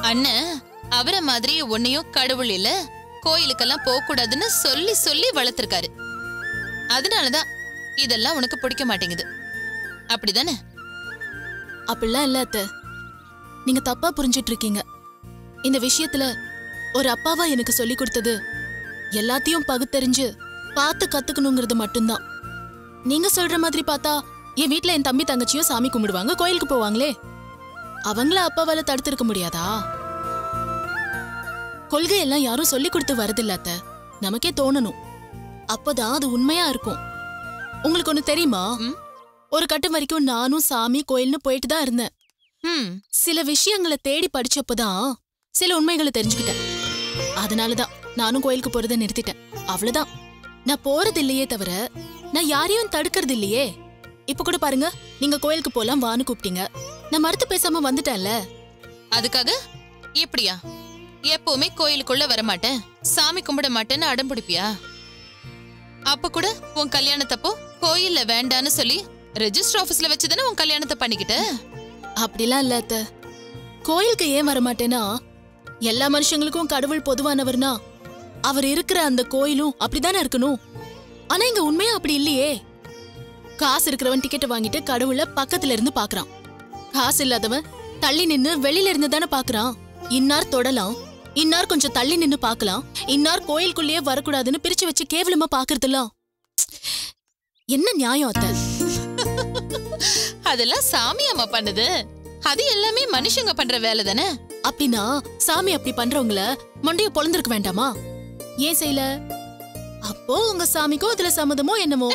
அண்ணன் அவரை மாதிரி உன்னையும் கடவுள் இல்ல கோயிலுக்கெல்லாம் போக கூடாதுன்னு சொல்லி சொல்லி வளர்த்திருக்காரு அதனாலதான் இதெல்லாம் உனக்கு பிடிக்க மாட்டேங்குது அப்படிதானே அப்படிலாம் இல்ல அத்தை நீங்க தப்பா புரிஞ்சிட்டு இருக்கீங்க இந்த விஷயத்துல ஒரு அப்பாவா எனக்கு சொல்லி கொடுத்தது எல்லாத்தையும் பகுத்தறிஞ்சு பார்த்து கத்துக்கணுங்கிறது மட்டும்தான் நீங்க சொல்ற மாதிரி பார்த்தா என் வீட்ல என் தம்பி தங்கச்சியும் சாமி கும்பிடுவாங்க கோயிலுக்கு போவாங்களே அவங்கள அப்பாவால தடுத்திருக்க முடியாதா கொள்கையெல்லாம் யாரும் சொல்லி கொடுத்து வரதில்ல அத்தை நமக்கே தோணணும் அப்பதான் அது உண்மையா இருக்கும் உங்களுக்கு ஒண்ணு தெரியுமா ம்? ஒரு கட்டம் வரைக்கும் நானும் சாமி கோயில்னு போயிட்டு தான் இருந்தேன் ம் சில விஷயங்களை தேடி படிச்சப்பதான் சில உண்மைகளை தெரிஞ்சுக்கிட்டேன் அதனாலதான் நானும் கோயிலுக்கு போறதை நிறுத்திட்டேன் அவ்வளவுதான் நான் போறது இல்லையே தவிர நான் யாரையும் தடுக்கிறது இல்லையே இப்ப கூட பாருங்க நீங்க கோயிலுக்கு போலாம் வான்னு கூப்பிட்டீங்க நான் மறுத்து பேசாம வந்துட்டேன்ல அதுக்காக இப்படியா எப்பவுமே கோயிலுக்குள்ள வர மாட்டேன் சாமி கும்பிட மாட்டேன்னு அடம் பிடிப்பியா அப்ப கூட உன் கல்யாணத்தப்போ கோயில்ல வேண்டான்னு சொல்லி ரெஜிஸ்டர் ஆபீஸ்ல வச்சுதானே உன் கல்யாணத்தை பண்ணிக்கிட்ட அப்படிலாம் இல்ல அத்த கோயிலுக்கு ஏன் வர மாட்டேன்னா எல்லா மனுஷங்களுக்கும் கடவுள் பொதுவானவர்னா அவர் இருக்கிற அந்த கோயிலும் அப்படிதானே இருக்கணும் ஆனா இங்க உண்மையா அப்படி இல்லையே காசு இருக்கிறவன் டிக்கெட் வாங்கிட்டு கடவுள பக்கத்துல இருந்து பாக்குறான் காசு இல்லாதவன் தள்ளி நின்னு வெளியில இருந்து தானே பாக்குறான் இன்னார் தொடலாம் இன்னார் கொஞ்சம் தள்ளி நின்னு பார்க்கலாம் இன்னார் கோயிலுக்குள்ளேயே வரக்கூடாதுன்னு பிரிச்சு வச்சு கேவலமா பாக்குறதெல்லாம் என்ன நியாயம் அத்தை அதெல்லாம் சாமி அம்மா பண்ணுது அது எல்லாமே மனுஷங்க பண்ற வேலை தானே அப்படின்னா சாமி அப்படி பண்றவங்கள மண்டைய பொழந்திருக்க வேண்டாமா ஏன் செய்யல அப்போ உங்க சாமிக்கும் அதுல சம்மதமோ என்னமோ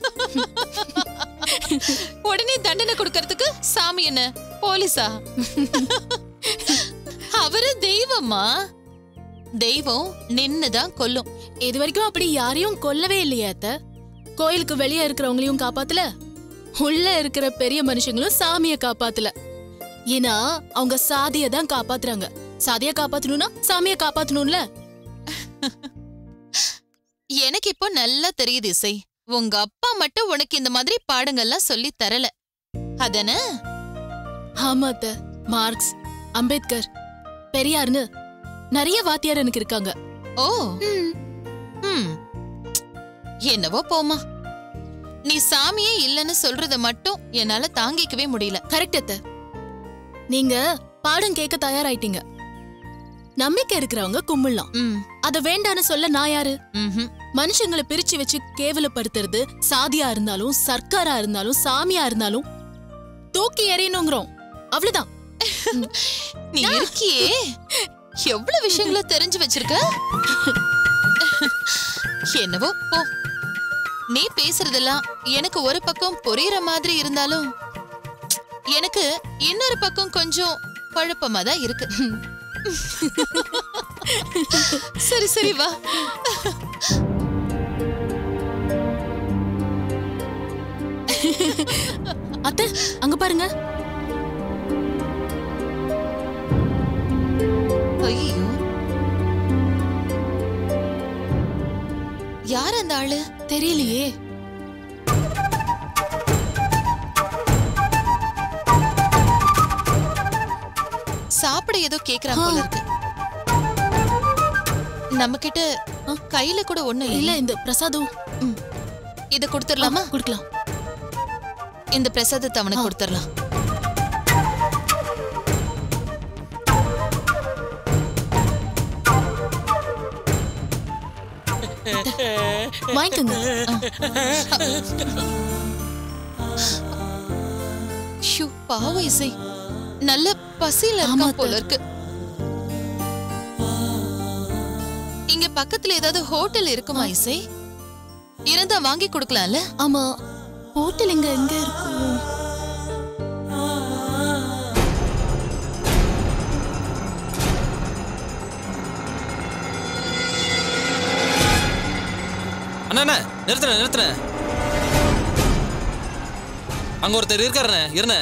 உடனே தண்டனை கொடுக்கறதுக்கு சாமி என்ன போலீஸா அவரு தெய்வமா தெய்வம் நின்னுதான் கொல்லும் இது வரைக்கும் அப்படி யாரையும் கொல்லவே இல்லையே அத்த கோயிலுக்கு வெளியே இருக்கிறவங்களையும் காப்பாத்தல உள்ள இருக்கிற பெரிய மனுஷங்களும் சாமிய காப்பாத்தல ஏன்னா அவங்க சாதிய தான் காப்பாத்துறாங்க சாதிய காப்பாத்தணும்னா சாமிய காப்பாத்தணும்ல எனக்கு இப்போ நல்லா தெரியுது இசை உங்க அப்பா மட்டும் உனக்கு இந்த மாதிரி பாடங்கள்லாம் சொல்லி தரல அதன ஆமா அத்த மார்க்ஸ் அம்பேத்கர் பெரியார்னு நிறைய வாத்தியார் எனக்கு இருக்காங்க ஓ ம் என்னவோ போமா நீ சாமியே இல்லைன்னு சொல்றத மட்டும் என்னால தாங்கிக்கவே முடியல கரெக்ட் அத்த நீங்க பாடம் கேட்க தயாராயிட்டீங்க நம்பிக்கை இருக்கிறவங்க கும்பிடலாம் ம் அத வேண்டான்னு சொல்ல நான் யாரு ம்ஹும். மனுஷங்களை பிரிச்சு வச்சு கேவலப்படுத்துறது சாதியா இருந்தாலும் சர்க்காரா இருந்தாலும் சாமியா இருந்தாலும் தூக்கி எறியணுங்கிறோம் அவ்வளவுதான் நீ இருக்கியே எவ்வளவு விஷயங்கள தெரிஞ்சு வச்சிருக்க என்னவோ போ நீ பேசுறதெல்லாம் எனக்கு ஒரு பக்கம் புரியுற மாதிரி இருந்தாலும் எனக்கு இன்னொரு பக்கம் கொஞ்சம் குழப்பமா தான் இருக்கு சரி சரி வா அத்த அங்க பாருங்க ஐயோ யார் அந்த ஆளு தெரியலையே சாப்பிட ஏதோ கேக்குறான் போல இருக்கு நம்ம கிட்ட கையில கூட ஒண்ணும் இல்ல இல்ல இந்த பிரசாதம் இத கொடுத்துடலாமா கொடுக்கலாம் இந்த பிரசாதத்தை அவனுக்கு ஆ. கொடுத்துடலாம் வாங்கிக்கோங்க ஷூ பாவம் இசை நல்ல பசியில ஆமா, இருக்கா அத்தை. போல இருக்கு இங்க பக்கத்துல ஏதாவது ஹோட்டல் இருக்குமா இசை இருந்தா வாங்கி கொடுக்கலாம்ல ஆமா ஹோட்டல் இங்க எங்க இருக்கும் அண்ணா அண்ணா நிறுத்துறேன் நிறுத்துறேன் அங்க ஒருத்தர் இருக்காருண்ணே இருண்ணே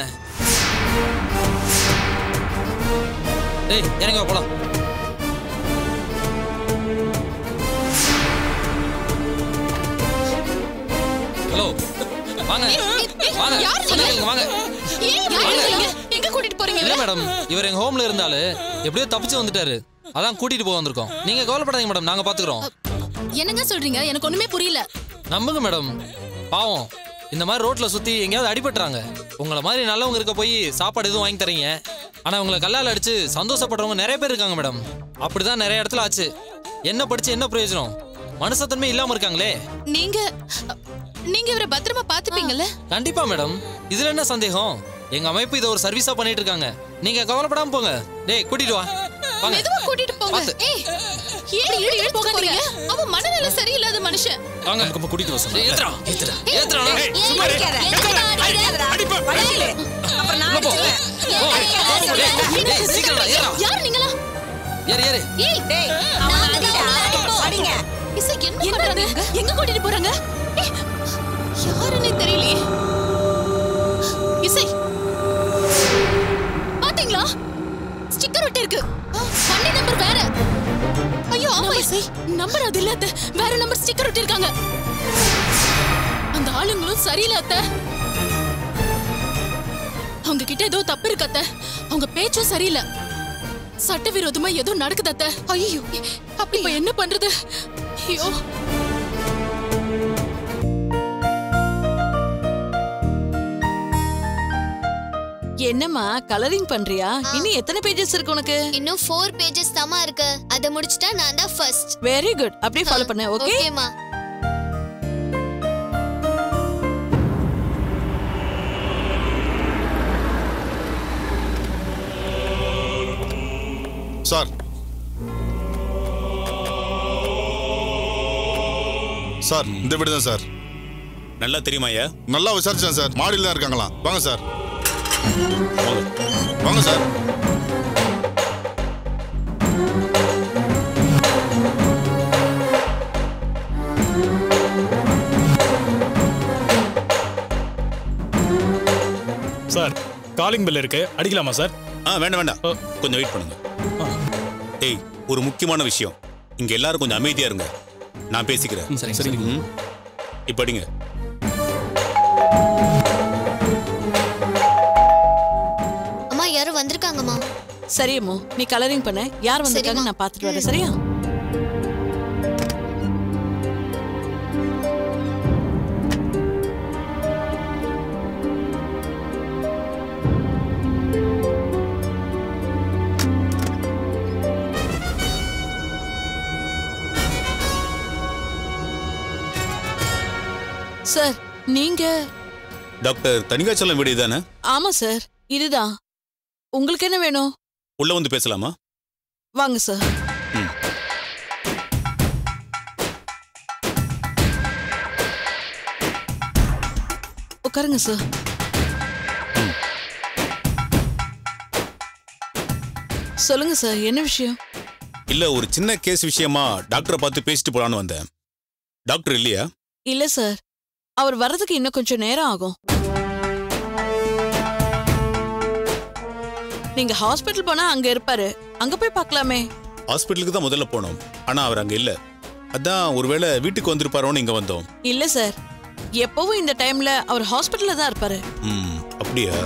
டேய் இறங்க வா, போலாம் ஹலோ வாங்க வாங்க யார் சொன்னா நீங்க? கேளுங்க, வாங்க ஏன் வாங்க. எங்க கூட கூட்டிட்டு போறீங்க இல்ல இவரை? மேடம் இவர் எங்க ஹோம்ல இருந்தாலு எப்படியோ தப்பிச்சு வந்துட்டாரு அதான் கூட்டிட்டு போக வந்திருக்கோம் நீங்க கவலைப்படாதீங்க மேடம் நாங்க பாத்துக்கிறோம் என்னங்க சொல்றீங்க எனக்கு ஒண்ணுமே புரியல நம்புங்க மேடம் பாவம் இந்த மாதிரி ரோட்ல சுத்தி எங்கேயாவது அடிபட்டுறாங்க உங்களை மாதிரி நல்லவங்க இருக்க போய் சாப்பாடு எதுவும் வாங்கி தரீங்க ஆனா உங்களை கல்லால் அடிச்சு சந்தோஷப்படுறவங்க நிறைய பேர் இருக்காங்க மேடம் அப்படிதான் நிறைய இடத்துல ஆச்சு என்ன படிச்சு என்ன பிரயோஜனம் மனுஷத்தன்மை இல்லாம இருக்காங்களே நீங்க நீங்க இவரை பத்திரமா பாத்துப்பீங்கல்ல கண்டிப்பா மேடம் இதுல என்ன சந்தேகம் எங்க அமைப்பு இதை ஒரு சர்வீஸா பண்ணிட்டு இருக்காங்க நீங்க கவலைப்படாம போங்க டேய் கூட்டிட்டு வா வாங்க மெதுவா கூட்டிட்டு போங்க பாத்து. ஏய் ஏன் இழுத்து இழுத்து போறீங்க அவன் மனநல சரியில்லாத மனுஷன் வாங்க நம்ம கூட்டிட்டு வா சொல்றேன் ஏத்துறா ஏத்துறா ஏத்துறா உள்ள போ. போ. டேய், டேய், சீக்கிரம் வா, ஏறுடா. யார் நீங்களா ஏறு ஏறு ஏய் இசை என்ன பண்றாங்க எங்க கூட்டிட்டு போறாங்க ஏய், யாருன்னே தெரியலையே இசை பாத்தீங்களா ஸ்டிக்கர் ஒட்டி இருக்கு வண்டி நம்பர் வேற ஐயோ ஆமா இசை நம்பர் அது இல்ல அத்தை வேற நம்பர் ஸ்டிக்கர் ஒட்டி இருக்காங்க அந்த ஆளுங்களும் சரியில்லை அத்தை அவங்க கிட்ட ஏதோ தப்பு இருக்கு அத்தை அவங்க பேச்சும் சரியில்லை சட்டவிரோதமா ஏதோ நடக்குது அத்தை ஐயோ அப்படி இப்ப என்ன பண்றது ஐயோ என்னம்மா கலரிங் பண்றியா இன்னும் எத்தனை பேஜஸ் இருக்கு உனக்கு இன்னும் ஃபோர் பேஜஸ் தாமா இருக்கு அதை முடிச்சிட்டா நான் தான் ஃபர்ஸ்ட் வெரி குட் அப்படியே ஃபாலோ பண்ணு ஓகே ஓகேமா சார் சார் இந்த வீடு தான் சார் நல்லா தெரியுமா ஐயா நல்லா விசாரிச்சேன் சார் மாடியில் தான் இருக்காங்களாம் வாங்க சார் வாங்க சார் சார் காலிங் பெல் இருக்கு அடிக்கலாமா சார் ஆ வேண்டாம் வேண்டாம் ஓ. கொஞ்சம் வெயிட் பண்ணுங்க ஏய் ஒரு முக்கியமான விஷயம் இங்க எல்லாரும் கொஞ்சம் அமைதியா இருங்க நான் பேசிக்கிறேன் சரிங்க சரிங்க ம் இப்ப அடிங்க அம்மா யாரும் வந்திருக்காங்கம்மா சரியம்மோ நீ கலரிங் பண்ண யார் வந்திருக்காங்க சரிம்மா. நான் பார்த்துட்டு வரேன் சரியா சார் நீங்க டாக்டர் தனிகாச்சலம் வீடு தானே ஆமா சார் இதுதான் உங்களுக்கு என்ன வேணும் உள்ள வந்து பேசலாமா வாங்க சார் ம். உட்காருங்க சார் சொல்லுங்க சார் என்ன விஷயம் இல்ல ஒரு சின்ன கேஸ் விஷயமா டாக்டரை பார்த்து பேசிட்டு போலான்னு வந்தேன் டாக்டர் இல்லையா இல்ல சார் அவர் வர்றதுக்கு இன்னும் கொஞ்சம் நேரம் ஆகும் நீங்க ஹாஸ்பிட்டல் போனா அங்க இருப்பாரு அங்க போய் பார்க்கலாமே ஹாஸ்பிட்டலுக்கு தான் முதல்ல போனோம் ஆனா அவர் அங்க இல்ல அதான் ஒருவேளை வீட்டுக்கு வந்திருப்பாரோன்னு இங்க வந்தோம் இல்ல சார் எப்பவும் இந்த டைம்ல அவர் ஹாஸ்பிட்டல்ல தான் இருப்பாரு ம் அப்படியா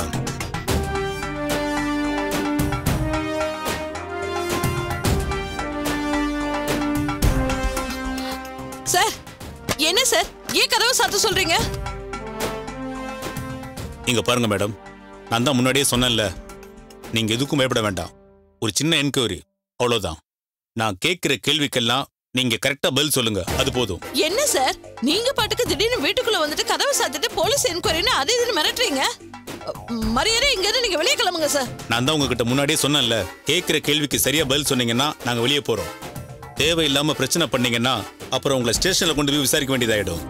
சார் என்ன சார் ஏன் கதவை சாத்த சொல்றீங்க இங்க பாருங்க மேடம் நான் தான் முன்னாடியே சொன்னேன்ல நீங்க எதுக்கும் பயப்பட வேண்டாம் ஒரு சின்ன என்கொயரி அவ்வளவுதான் நான் கேட்கிற கேள்விக்கெல்லாம் நீங்க கரெக்டா பதில் சொல்லுங்க அது போதும் என்ன சார் நீங்க பாட்டுக்கு திடீர்னு வீட்டுக்குள்ள வந்துட்டு கதவை சாத்திட்டு போலீஸ் என்கொயரின்னு அது இதுன்னு மிரட்டுறீங்க மரியாதை இங்க இருந்து நீங்க வெளியே கிளம்புங்க சார் நான் தான் உங்ககிட்ட முன்னாடியே சொன்னேன்ல கேட்கிற கேள்விக்கு சரியா பதில் சொன்னீங்கன்னா நாங்க வெளியே போறோம் தேவையில்லாம பிரச்சனை பண்ணீங்கன்னா அப்புறம் உங்களை ஸ்டேஷன்ல கொண்டு போய் விசாரிக்க வேண்டியதாயிடும்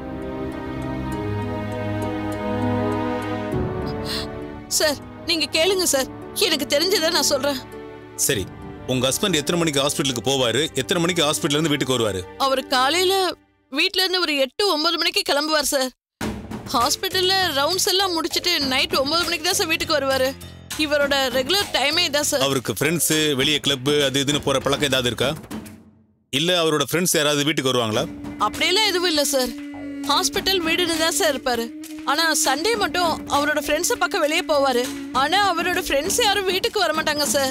சார் நீங்க கேளுங்க சார் எனக்கு தெரிஞ்சதை நான் சொல்றேன் சரி உங்க ஹஸ்பண்ட் எத்தனை மணிக்கு ஹாஸ்பிட்டலுக்கு போவாரு எத்தனை மணிக்கு ஹாஸ்பிட்டல்ல இருந்து வீட்டுக்கு வருவாரு அவர் காலையில வீட்ல இருந்து ஒரு எட்டு ஒன்பது மணிக்கு கிளம்புவார் சார் ஹாஸ்பிட்டல்ல ரவுண்ட்ஸ் எல்லாம் முடிச்சிட்டு நைட் ஒன்பது மணிக்கு தான் சார் வீட்டுக்கு வருவாரு இவரோட ரெகுலர் டைமே இதான் சார் அவருக்கு ஃப்ரெண்ட்ஸ் வெளியே கிளப் அது இதுன்னு போற பழக்கம் ஏதாவது இருக்கா இல்ல அவரோட ஃப்ரெண்ட்ஸ் யாராவது வீட்டுக்கு வருவாங்களா அப்படியெல்லாம் எதுவும் இல்லை சார் ஹாஸ்பிட்டல் வீடுன்னு தான் சார் இருப்பாரு ஆனா சண்டே மட்டும் அவரோட ஃப்ரெண்ட்ஸை பார்க்க வெளியே போவாரு ஆனா அவரோட ஃப்ரெண்ட்ஸ் யாரும் வீட்டுக்கு வர மாட்டாங்க சார்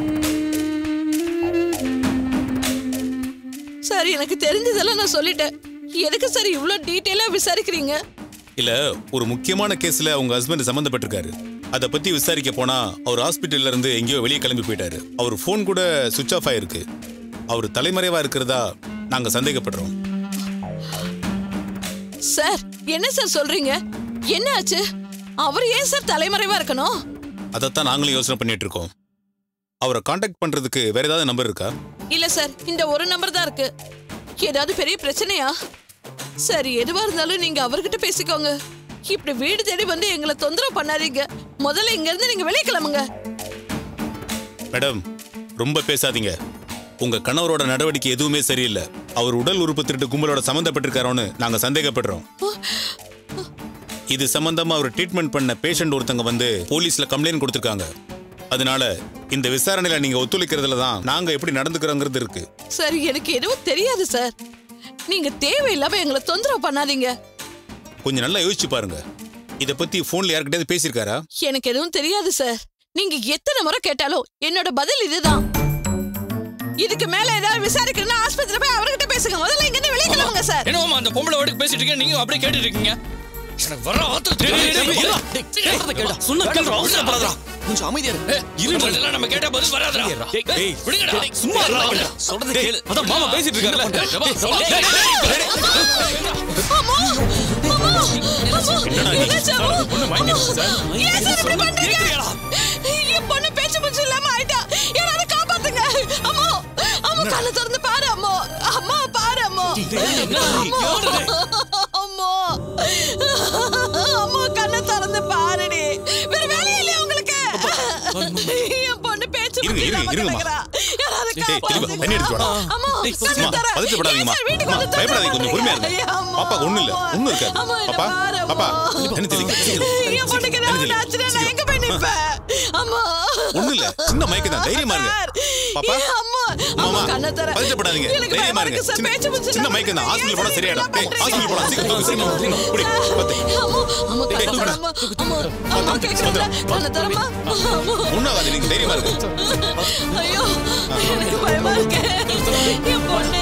சார் எனக்கு தெரிஞ்சதெல்லாம் நான் சொல்லிட்டேன் எதுக்கு சார் இவ்வளோ டீட்டெயிலாக விசாரிக்கிறீங்க இல்ல ஒரு முக்கியமான கேஸ்ல உங்க ஹஸ்பண்ட் சம்பந்தப்பட்டிருக்காரு அதை பத்தி விசாரிக்க போனா அவர் ஹாஸ்பிட்டல்ல இருந்து எங்கேயோ வெளியே கிளம்பி போயிட்டாரு அவர் ஃபோன் கூட சுவிட்ச் ஆஃப் ஆயிருக்கு அவர் தலைமறைவா இருக்கிறதா நாங்க சந்தேகப்படுறோம் சார் என்ன சார் சொல்றீங்க என்ன ஆச்சு அவர் ஏன் சார் தலைமறைவா இருக்கணும் அதைத்தான் நாங்களும் யோசனை பண்ணிட்டு இருக்கோம் அவரை காண்டாக்ட் பண்றதுக்கு வேற ஏதாவது நம்பர் இருக்கா இல்ல சார் இந்த ஒரு நம்பர் தான் இருக்கு ஏதாவது பெரிய பிரச்சனையா சரி எதுவா இருந்தாலும் நீங்க அவர்கிட்ட பேசிக்கோங்க இப்படி வீடு தேடி வந்து எங்களை தொந்தரவு பண்ணாதீங்க முதல்ல இங்க இருந்து நீங்க வெளியே கிளம்புங்க மேடம் ரொம்ப பேசாதீங்க உங்க கணவரோட நடவடிக்கை எதுவுமே சரியில்லை அவர் உடல் உறுப்பு திருட்டு கும்பலோட சம்மந்தப்பட்டிருக்காரோன்னு நாங்க சந்தேகப்படுறோம் இது சம்பந்தமா அவர் ட்ரீட்மெண்ட் பண்ண பேஷண்ட் ஒருத்தங்க வந்து போலீஸ்ல கம்ப்ளைண்ட் கொடுத்திருக்காங்க அதனால இந்த விசாரணையில நீங்க ஒத்துழைக்கிறதுல தான் நாங்க எப்படி நடந்துக்கிறோங்கிறது இருக்கு சரி எனக்கு எதுவும் தெரியாது சார் நீங்க தேவையில்லாம எங்களை தொந்தரவு பண்ணாதீங்க கொஞ்சம் நல்லா யோசிச்சு பாருங்க இத பத்தி போன்ல யார்கிட்டயாவது பேசியிருக்காரா எனக்கு எதுவும் தெரியாது சார் நீங்க எத்தனை முறை கேட்டாலும் என்னோட பதில் இதுதான் இதுக்கு மேல ஏதாவது விசாரிக்கணும்னா ஆஸ்பத்திரி போய் அவர்கிட்ட பேசுங்க முதல்ல இங்க இருந்து வெளியே கிளம்புங்க சார் என்னமா அந்த பொம்பளை வாட்டுக்கு பேசிட்டு இருக்கீங்க நீங்க அப்படியே கேட்டுட்டு இருக்கீங்க எனக்கு வர ஆத்திரம் சொன்ன கேள்றா அவசரப்படாதடா கொஞ்சம் அமைதியா இரு இருங்க நம்ம கேட்டா பதில் வராதுடா டேய், விடுங்கடா சும்மா இருடா சொல்றத கேளு அதான் மாமா பேசிட்டு இருக்காருல்ல பொண்ணு வாங்கிடுச்சு சார் ஏன் சார் இப்படி பண்றீங்க என் பொண்ணு பேச்சு மூச்சு இல்லாம ஆயிட்டா யாராவது காப்பாத்துங்க அம்மா அம்மா கண்ணை திறந்து பாரு அம்மா அம்மா பாரு அம்மா அம்மா அம்மா கண்ணை திறந்து பாருடி வேற வேலையே இல்லையா உங்களுக்கு என் பொண்ணு பேச்சு இருங்க, மூச்சு இருங்க, இல்லாம இருங்கம்மா. கிடக்குறா யாராவது டேய், தெளிவா, காப்பாத்துங்க தண்ணி எடுத்து வாடா. அம்மா டேய், கண்ணை அம்மா, திற. பதட்டப்படாதீங்கம்மா. ஏன் சார் வீட்டுக்கு அம்மா, வந்து பயப்படாதீங்க, கொஞ்சம் பொறுமையா இருங்க. ஐயா, அம்மா. பாப்பாக்கு ஒண்ணும் இல்ல, ஒண்ணும் இருக்காது. அம்மா, என்னை பாப்பா, பாரு, பாப்பா, அம்மா. தண்ணி தெளிங்க, சீக்கிரம். என் பொண்ணுக்கு தண்ணி ஏதாவது தெளிங்க, ஆச்சுன்னா நான் சீக்கிரம். எங்க போய் நிப்பேன்? அம்மா. ஒண்ணும் இல்ல, சின்ன மயக்கம் தான், தைரியமா இருங்க. சார், பாப்பா, ஏன் அம்மா? அம்மா, அம்மா, கண்ணை திற. பதட்டப்படாதீங்க, எனக்கு தைரியமா பயமா இருங்க. இருக்கு சார், சின்ன- பேச்சு மூச்சு சின்ன இல்லாம மயக்கம் தான், இருக்கீங்க. ஹாஸ்பிட்டல் போனா ஏன் சரியாயிடும். இப்படி டேய், ஹாஸ்பிட்டல் போலாம், சீக்கிரம், சீக்கிரம், சீக்கிரம், புடி, பாத்து. அம்மா, அம்மா, கண்ணை டேய், திற, அம்மா. அம்மா, அம்மா, கேக்குதுல்ல? கண்ணை திறம்மா. அம்மா. ஒண்ணும் ஆகாது, நீங்க தைரியமா இருங்க. ஐயோ எனக்கு பயமா இருக்கு என் பொண்ணு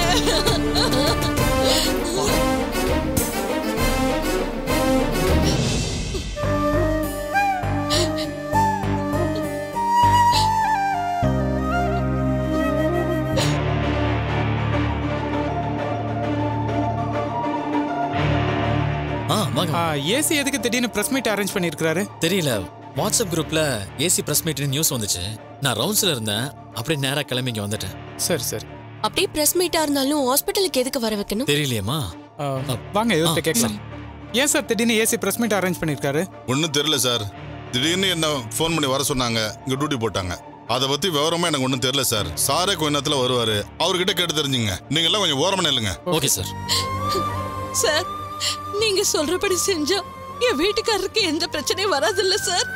ஆ வாங்க ஏசி எதுக்கு திடீர்னு பிரஸ் மீட் அரேஞ்ச் பண்ணியிருக்காரு தெரியல வாட்ஸ்அப் குரூப்ல ஏசி பிரஸ் மீட் நியூஸ் வந்துச்சு நான் ரவுண்ட்ஸ்ல இருந்தேன் அப்படியே நேரா கிளம்பி இங்க வந்துட்டேன் சரி சரி அப்படியே பிரஸ் மீட்டா இருந்தாலும் ஹாஸ்பிட்டலுக்கு எதுக்கு வர வைக்கணும் தெரியலையேம்மா ஆ, வாங்க இவர்கிட்ட ஆ, கேட்கலாம் ஏன் சார் திடீர்னு ஏசி பிரஸ் மீட் அரேஞ்ச் பண்ணியிருக்காரு ஒன்றும் தெரியல சார் திடீர்னு என்ன ஃபோன் பண்ணி வர சொன்னாங்க இங்கே டியூட்டி போட்டாங்க அதை பற்றி விவரமா எனக்கு ஒன்றும் தெரியல சார் சாரே கொஞ்ச நேரத்தில் வருவார் அவர்கிட்ட கேட்டு தெரிஞ்சுங்க நீங்க எல்லாம் கொஞ்சம் ஓரமாக இல்லைங்க ஓகே சார் சார் நீங்க சொல்றபடி செஞ்சா என் வீட்டுக்காரருக்கு எந்த பிரச்சனையும் வராதுல்ல சார்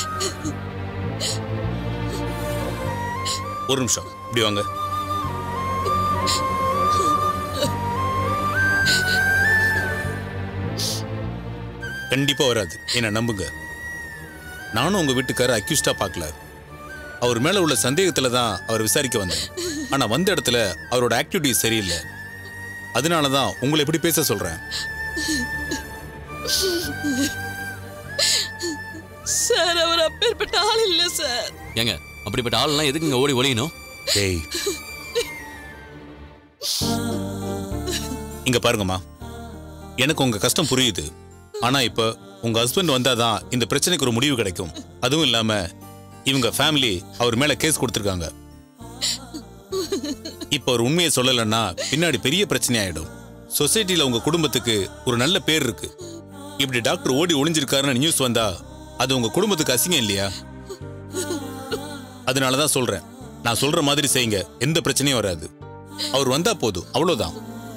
ஒரு நிமிஷம் இப்படி வாங்க கண்டிப்பா வராது என்ன நம்புங்க நானும் உங்க வீட்டுக்காரர் அக்யூஸ்டா பார்க்கல அவர் மேல உள்ள சந்தேகத்துல தான் அவர் விசாரிக்க வந்தேன் ஆனா வந்த இடத்துல அவரோட ஆக்டிவிட்டி சரியில்லை அதனால தான் உங்களை எப்படி பேச சொல்றேன் சார் அவர் அப்பேற்பட்ட ஆள் இல்ல சார் ஏங்க அப்படிப்பட்ட ஆள்லாம் எதுக்கு இங்க ஓடி ஒளியணும் டேய் இங்க பாருங்கம்மா எனக்கு உங்க கஷ்டம் புரியுது ஆனா இப்ப உங்க ஹஸ்பண்ட் வந்தாதான் இந்த பிரச்சனைக்கு ஒரு முடிவு கிடைக்கும் அதுவும் இல்லாம இவங்க ஃபேமிலி அவர் மேல கேஸ் கொடுத்திருக்காங்க இப்ப ஒரு உண்மையை சொல்லலைன்னா பின்னாடி பெரிய பிரச்சனை ஆயிடும் சொசைட்டில உங்க குடும்பத்துக்கு ஒரு நல்ல பேர் இருக்கு இப்படி டாக்டர் ஓடி ஒளிஞ்சிருக்காருன்னு நியூஸ் வந்தா அது உங்க குடும்பத்துக்கு அசிங்கம் இல்லையா அதனால தான் சொல்றேன் நான் சொல்ற மாதிரி செய்யுங்க எந்த பிரச்சனையும் வராது அவர் வந்தா போதும் அவ்வளவுதான்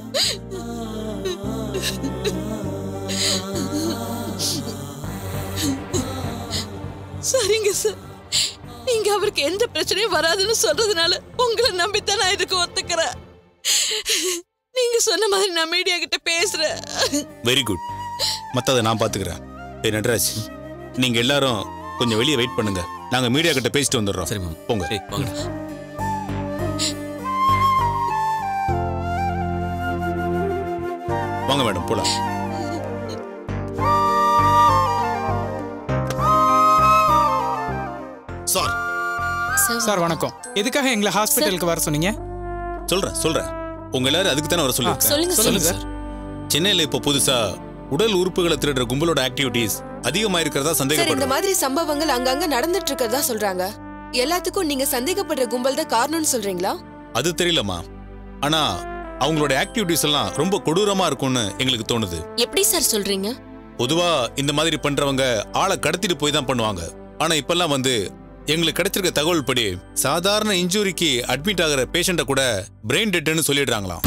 சரிங்க சார் நீங்க அவருக்கு எந்த பிரச்சனையும் வராதுன்னு சொல்றதுனால உங்களை நம்பித்தான் நான் இதுக்கு ஒத்துக்கிறேன் நீங்க சொன்ன மாதிரி நான் மீடியா கிட்ட பேசுறேன் வெரி குட் மத்ததை நான் பாத்துக்கிறேன் ஏய் நட்ராஜ் நீங்க எல்லாரும் கொஞ்சம் வெளியே வெயிட் பண்ணுங்க நாங்க மீடியா கிட்ட பேசிட்டு வந்துடுறோம் சரி மாமா போங்க ஏய் வாங்கடா வாங்க மேடம் போலாம் சார் சார் வணக்கம் எதுக்காக எங்களை ஹாஸ்பிட்டலுக்கு வர சொன்னீங்க சொல்றேன் சொல்றேன் உங்க எல்லாரும் அதுக்கு தானே வர சொல்லிருக்கேன் சொல்லுங்க சொல்லுங்க சார் சார் சென்னையில இப்போ புதுசா உடல் உறுப்புகளை திருடுற கும்பலோட ஆக்டிவிட்டீஸ் அதிகமா இருக்கிறதா சார் இந்த சந்தேகப்படுறோம் மாதிரி சம்பவங்கள் அங்கங்க நடந்துட்டு இருக்கிறதா சொல்றாங்க எல்லாத்துக்கும் நீங்க சந்தேகப்படுற கும்பல் தான் காரணம்னு சொல்றீங்களா அது தெரியலம்மா ஆனா அவங்களோட ஆக்டிவிட்டீஸ் எல்லாம் ரொம்ப கொடூரமா இருக்கும்னு எங்களுக்கு தோணுது எப்படி சார் சொல்றீங்க பொதுவா இந்த மாதிரி பண்றவங்க ஆளை கடத்திட்டு போய் தான் பண்ணுவாங்க ஆனா இப்பெல்லாம் வந்து எங்களுக்கு கிடைச்சிருக்க தகவல் படி சாதாரண இன்ஜுரிக்கு அட்மிட் ஆகிற பேஷண்ட்டை கூட பிரெயின் டெட்னு சொல்லிடுறாங்களாம்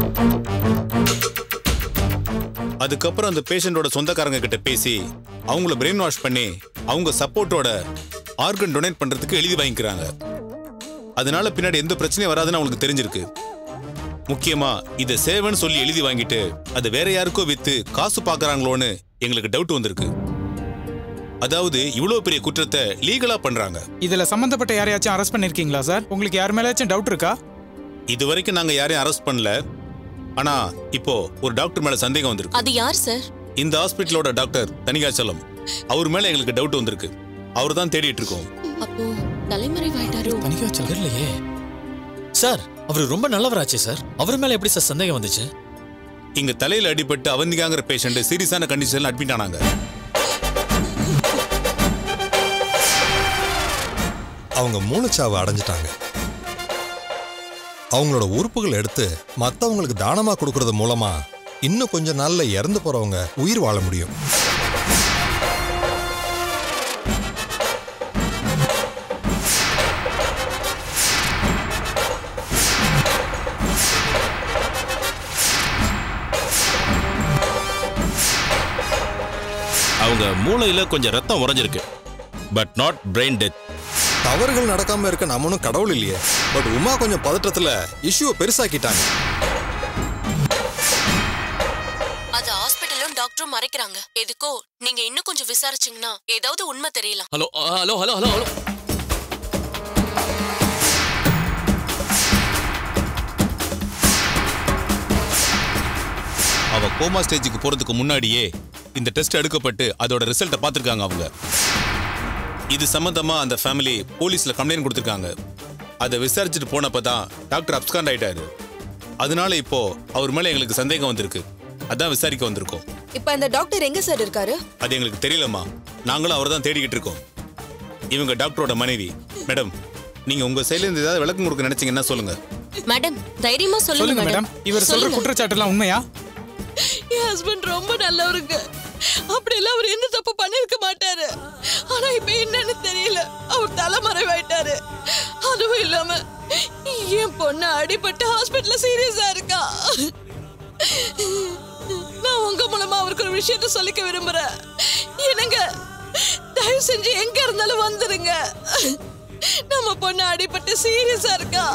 அதுக்கப்புறம் அந்த பேஷண்டோட சொந்தக்காரங்க கிட்ட பேசி அவங்கள பிரெயின் வாஷ் பண்ணி அவங்க சப்போர்ட்டோட ஆர்கன் டொனேட் பண்றதுக்கு எழுதி வாங்கிக்கிறாங்க அதனால பின்னாடி எந்த பிரச்சனையும் வராதுன்னு அவங்களுக்கு தெரிஞ்சிருக்கு முக்கியமா இத சேவன் சொல்லி எழுதி வாங்கிட்டு அதை வேற யாருக்கோ வித்து காசு பாக்குறாங்களோன்னு எங்களுக்கு டவுட் வந்திருக்கு அதாவது இவ்வளவு பெரிய குற்றத்தை லீகலா பண்றாங்க இதுல சம்பந்தப்பட்ட யாரையாச்சும் அரெஸ்ட் பண்ணிருக்கீங்களா சார் உங்களுக்கு யார் மேலேயாச்சும் டவுட் இருக்கா இது வரைக்கும் நாங்க யாரையும் அரெஸ்ட் பண்ணல ஆனா இப்போ ஒரு டாக்டர் மேல சந்தேகம் வந்திருக்கு அது யார் சார் இந்த ஹாஸ்பிட்டலோட டாக்டர் தனிகாச்சலம் அவர் மேல எங்களுக்கு டவுட் வந்திருக்கு அவர் தான் தேடிட்டு இருக்கோம் அப்போ தலைமறைவாயிட்டாரோ தனிக்கா தெரியலையே சார் அவர் ரொம்ப நல்லவராச்சே சார் அவர் மேல எப்படி சார் சந்தேகம் வந்துச்சு இங்க தலையில அடிபட்டு அவந்திகாங்கிற பேஷண்ட் சீரியஸான கண்டிஷன்ல அட்மிட் ஆனாங்க அவங்க மூளைச்சாவு அடைஞ்சிட்டாங்க அவங்களோட உறுப்புகளை எடுத்து மற்றவங்களுக்கு தானமா கொடுக்கறது மூலமா இன்னும் கொஞ்ச நாள்ல இறந்து போறவங்க உயிர் வாழ முடியும் அவங்க மூளையில கொஞ்சம் ரத்தம் உறைஞ்சிருக்கு பட் நாட் பிரெயின் டெத் தவறுகள் நடக்காம இருக்க நம்மனும் கடவுள் இல்லையே பட் உமா கொஞ்சம் பதட்டத்துல இஷ்யூவை பெருசாக்கிட்டாங்க அது ஹாஸ்பிட்டலும் டாக்டரும் மறைக்கிறாங்க எதுக்கோ நீங்க இன்னும் கொஞ்சம் விசாரிச்சீங்கன்னா ஏதாவது உண்மை தெரியலாம் hello hello hello hello hello அவ கோமா ஸ்டேஜுக்கு போறதுக்கு முன்னாடியே இந்த டெஸ்ட் எடுக்கப்பட்டு அதோட ரிசல்ட்டை பார்த்துருக்காங்க அவங்க இது சம்பந்தமா அந்த ஃபேமிலி போலீஸ்ல கம்ப்ளைண்ட் கொடுத்துருக்காங்க அதை விசாரிச்சுட்டு போனப்ப தான் டாக்டர் அப்ஸ்காண்ட் ஆயிட்டாரு அதனால இப்போ அவர் மேல எங்களுக்கு சந்தேகம் வந்திருக்கு அதான் விசாரிக்க வந்திருக்கோம் இப்ப அந்த டாக்டர் எங்க சார் இருக்காரு அது எங்களுக்கு தெரியலம்மா நாங்களும் அவரை தான் தேடிக்கிட்டு இருக்கோம் இவங்க டாக்டரோட மனைவி மேடம் நீங்க உங்க சைடுல இருந்து ஏதாவது விளக்கம் கொடுக்க நினைச்சீங்கன்னா சொல்லுங்க மேடம் தைரியமா சொல்லுங்க சொல்லுங்க மேடம் இவர் சொல்ற சொல்லுங்க. குற்றச்சாட்டுலாம் உண்மையா என் ஹஸ்பண்ட் ரொம்ப நல்லவருங்க அப்படியெல்லாம் அவர் எந்த தப்பு பண்ணிருக்க மாட்டாரு ஆனா இப்ப என்னன்னு தெரியல அவர் தலைமறைவாயிட்டாரு அதுவும் இல்லாம என் பொண்ணு அடிபட்டு ஹாஸ்பிட்டல்ல சீரியஸா இருக்கா நான் உங்க மூலமா அவருக்கு ஒரு விஷயத்த சொல்லிக்க விரும்புறேன் என்னங்க தயவு செஞ்சு எங்க இருந்தாலும் வந்துருங்க நம்ம பொண்ணு அடிபட்டு சீரியஸா இருக்கா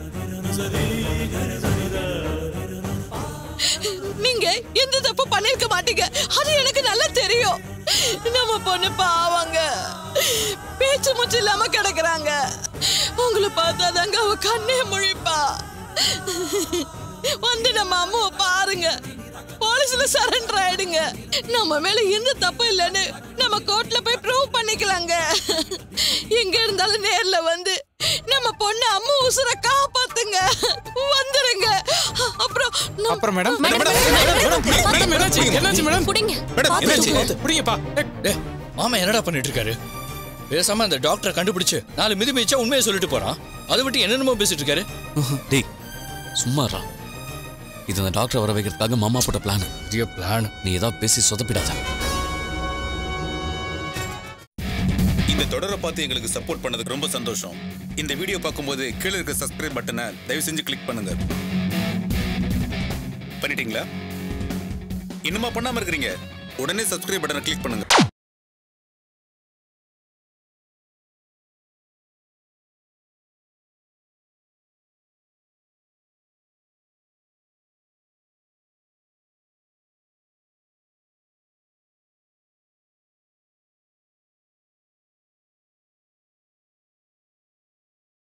நீங்க எந்த தப்பு பண்ணிருக்க மாட்டீங்க அது எனக்கு நல்லா தெரியும் நம்ம பொண்ணு பாவாங்க பேச்சு மூச்சு இல்லாம கிடக்குறாங்க உங்களை பார்த்தாதாங்க அவ கண்ணே முழிப்பா வந்து நம்ம அம்மாவை பாருங்க போலீஸ்ல சரண்டர் ஆயிடுங்க நம்ம மேல எந்த தப்பு இல்லைன்னு நம்ம கோர்ட்ல போய் ப்ரூவ் பண்ணிக்கலாங்க எங்க இருந்தாலும் நேர்ல வந்து நம்ம பொண்ணு அம்மா உசுர காப்பாத்துங்க வந்துருங்க அப்புறம் நம்ம- அப்புறம் madam madam, madam, madam, madam, madam, madam, என்னாச்சு என்னாச்சு மேடம் புடிங்க மேடம் என்னாச்சு புடிங்கப்பா டேய், மாமா என்னடா பண்ணிட்டு இருக்காரு பேசாம அந்த டாக்டரை கண்டுபிடிச்சு நாலு மிதி மிதிச்சா உண்மையை சொல்லிட்டு போறான் அதை விட்டு என்னென்னமோ பேசிட்டு இருக்காரு டேய் சும்மாடா இது அந்த டாக்டர் வர வைக்கிறதுக்காக மாமா போட்ட பிளான் பெரிய பிளான் நீ ஏதாவது பேசி சொதப்பிடாத இந்த தொடரை பார்த்து எங்களுக்கு சப்போர்ட் பண்ணதுக்கு ரொம்ப சந்தோஷம் இந்த வீடியோ பார்க்கும்போது கீழே இருக்க சப்ஸ்கிரைப் பட்டனை தயவு செஞ்சு கிளிக் பண்ணுங்க பண்ணிட்டீங்களா இன்னுமா பண்ணாம இருக்கிறீங்க உடனே சப்ஸ்கிரைப் பட்டனை கிளிக் பண்ணுங்க